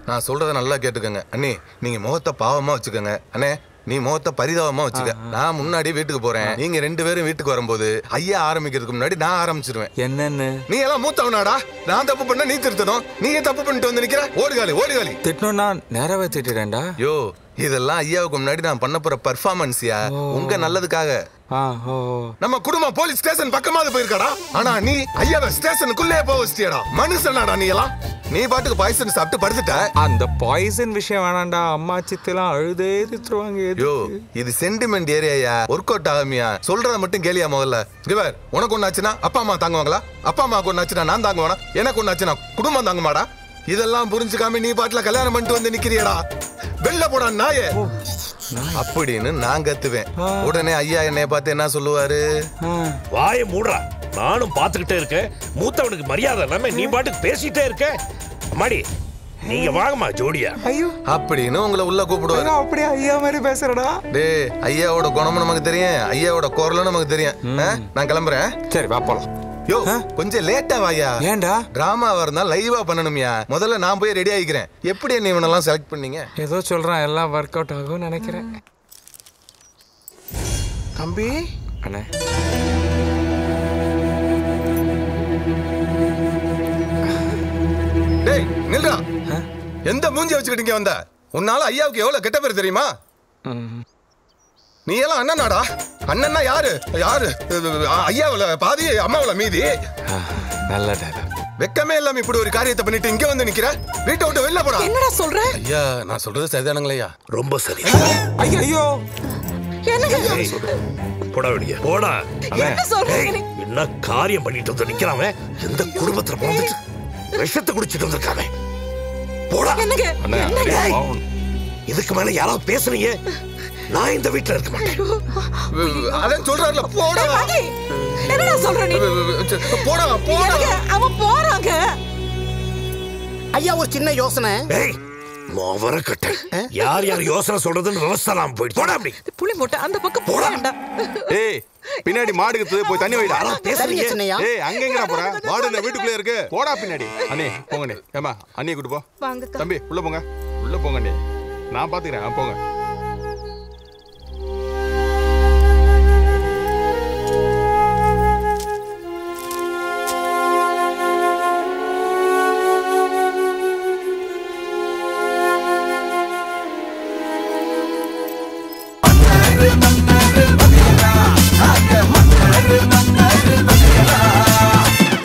நான் சொல்றத நல்லா கேட்டுக்கங்க அண்ணி நீங்க முகத்தை பாவமா வச்சுக்கோங்க அண்ணே நீ முகத்தை பரிதாபமா வச்சுக்க நான் முன்னாடி வீட்டுக்கு போறேன் நீங்க ரெண்டு பேரும் வீட்டுக்கு வரும்போது ஐயா ஆரம்பிக்கிறதுக்கு முன்னாடி நான் ஆரம்பிச்சிருவேன் என்னன்னு நீ எல்லாம் மூத்தவனாடா நான் தப்பு பண்ண நீ திருத்தணும் நீங்க தப்பு பண்ணிட்டு வந்து நிக்கிற ஓடுகாலி ஓடுகாலி திட்டணும்னா நேராவே திட்டிடேன்டா யோ இதெல்லாம் ஐயாவுக்கு முன்னாடி நான் பண்ண போற பர்ஃபார்மன்ஸ்யா உங்க நல்லதுக்காக ஆ ஓ ஓ. நம்ம குடும்பம் போலீஸ் ஸ்டேஷன் பக்கமாவது போயிருக்காடா ஆனா நீ ஐயாவை ஸ்டேஷனுக்குள்ளே போக வச்சிட்டியடா மனுஷனாடா நீ எல்லாம் நீ பாட்டுக்கு பாய்சன் சாப்பிட்டு படுத்துட்ட அந்த பாய்சன் விஷயம் வேணாம்டா அம்மா சித்தெல்லாம் அழுதே திட்டுருவாங்க யோ எதுக்கு? இது சென்டிமெண்ட் ஏரியாயா ஒர்க் அவுட் ஆகாமியா சொல்றத மட்டும் கேளியா முதல்ல இவர் உனக்கு ஒண்ணாச்சுன்னா அப்பா அம்மா தாங்குவாங்களா அப்பா அம்மாவுக்கு ஒண்ணாச்சுன்னா நான் தாங்குவானா எனக்கு ஒண்ணாச்சுன்னா குடும்பம் தாங்குமாடா இதெல்லாம் புரிஞ்சுக்காம நீ பாட்டுல கல்யாணம் பண்ணிட்டு வந்து நிக்கிறியடா வெளில போடா நாயே அப்படின்னு நான் கத்துவேன் உடனே ஐயா என்னைய பார்த்து என்ன சொல்லுவாரு ஆ, வாயை மூடுறா நானும் பார்த்துக்கிட்டே இருக்கேன் மூத்தவனுக்கு மரியாதை இல்லாம நீ பாட்டுக்கு பேசிட்டே இருக்க அம்மாடி நீங்க வாங்கம்மா ஜோடியா ஐயோ அப்படின்னு உங்களை உள்ள கூப்பிடுவாரு நான் அப்படியே ஐயா மாதிரி பேசுறடா டேய் ஐயாவோட குணமும் நமக்கு தெரியும் ஐயாவோட குரலும் நமக்கு தெரியும் ஆ? நான் கிளம்புறேன் சரி வா போலாம் யோ கொஞ்சம் லேட்டா வாயா ஏன்டா டிராமாவா இருந்தா லைவா பண்ணணும்யா முதல்ல நான் போய் ரெடி ஆகிக்கிறேன் எப்படி என்ன இவனெல்லாம் செலக்ட் பண்ணீங்க ஏதோ சொல்றான் எல்லாம் ஒர்க் அவுட் ஆகும்னு நினைக்கிறேன் தம்பி அண்ணே டேய் நில்றா எந்த மூஞ்சி வச்சுக்கிட்டு இங்க வந்த உன்னால ஐயாவுக்கு எவ்வளவு கெட்ட பேர் தெரியுமா ம். நீ எல்லாம் அண்ணனாடா அண்ணன்னா யாரு யாரு ஐயாவுல பாதி அம்மாவுல மீதி ஆ, நல்ல டைலாக் வெக்கமே இல்லாம இப்படி ஒரு காரியத்தை பண்ணிட்டு இங்க வந்து நிக்கிற வீட்டை விட்டு வெளில போடா என்னடா சொல்ற ஐயா நான் சொல்றது சரிதானுங்களா ரொம்ப சரி ஐயோ ஐயோ என்னங்க ஏய், போடா வெளிய போடா என்ன சொல்றீங்க நீ? என்ன காரியம் பண்ணிட்டு வந்து நிக்கிறான் எந்த குடும்பத்துல பிறந்துட்டு விஷத்தை குடிச்சிட்டு வந்திருக்காங்க போடா என்னங்க அண்ணே என்னங்க அப்படியே பாவம். இதுக்கு மேல யாராவது பேசுனீங்க நான் இந்த வீட்டுல இருக்க மாட்டேன் அதான் சொல்றாருல போடா பாட்டி, என்னடா சொல்ற நீ போடா போடா என்னங்க, அவன் போறாங்க ஐயா ஒரு சின்ன யோசனை ஏய் மோவர கட்ட யார் யார் யோசனை சொல்றதுன்னு விவசாயம் போயிட்டு போடா அப்படி புளி மூட்டை அந்த பக்கம் போறான்டா ஏய் பின்னாடி மாடு இருக்குது போய் தண்ணி வைடா யாராவது சரிங்க பேசுறீங்க சின்னையா ஏய் அங்க எங்கடா போற மாடு இந்த வீட்டுக்குள்ளே இருக்கு போடா பின்னாடி அண்ணே போங்க அண்ணே ஏமா அண்ணியை கூட்டு போ வாங்கக்கா தம்பி உள்ள போங்க உள்ள போங்க அண்ணே நான் பாத்துக்கிறேன் ஆ, போங்க